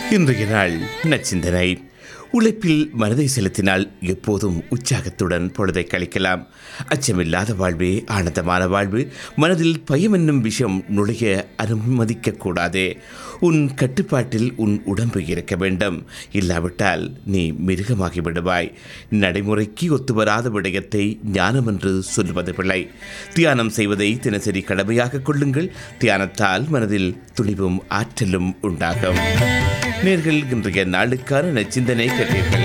இன்றைய நாள் நச்சிந்தனை உழைப்பில் மனதை செலுத்தினால் எப்போதும் உற்சாகத்துடன் பொழுதை கழிக்கலாம் அச்சமில்லாத வாழ்வே ஆனந்தமான வாழ்வு மனதில் பயம் என்னும் விஷயம் நுழைய அனுமதிக்க கூடாது உன் கட்டுப்பாட்டில் உன் உடம்பு இருக்க வேண்டும் இல்லாவிட்டால் நீ மிருகமாகி விடுவாய் நடைமுறைக்கு ஒத்துவராத விடயத்தை ஞானம் என்று சொல்வது பிள்ளை தியானம் செய்வதை தினசரி கடமையாக கொள்ளுங்கள் தியானத்தால் மனதில் துணிவும் ஆற்றலும் உண்டாகும் நேர்கள் இன்றைய நாளுக்கான நச்சிந்தனை கேட்டீர்கள்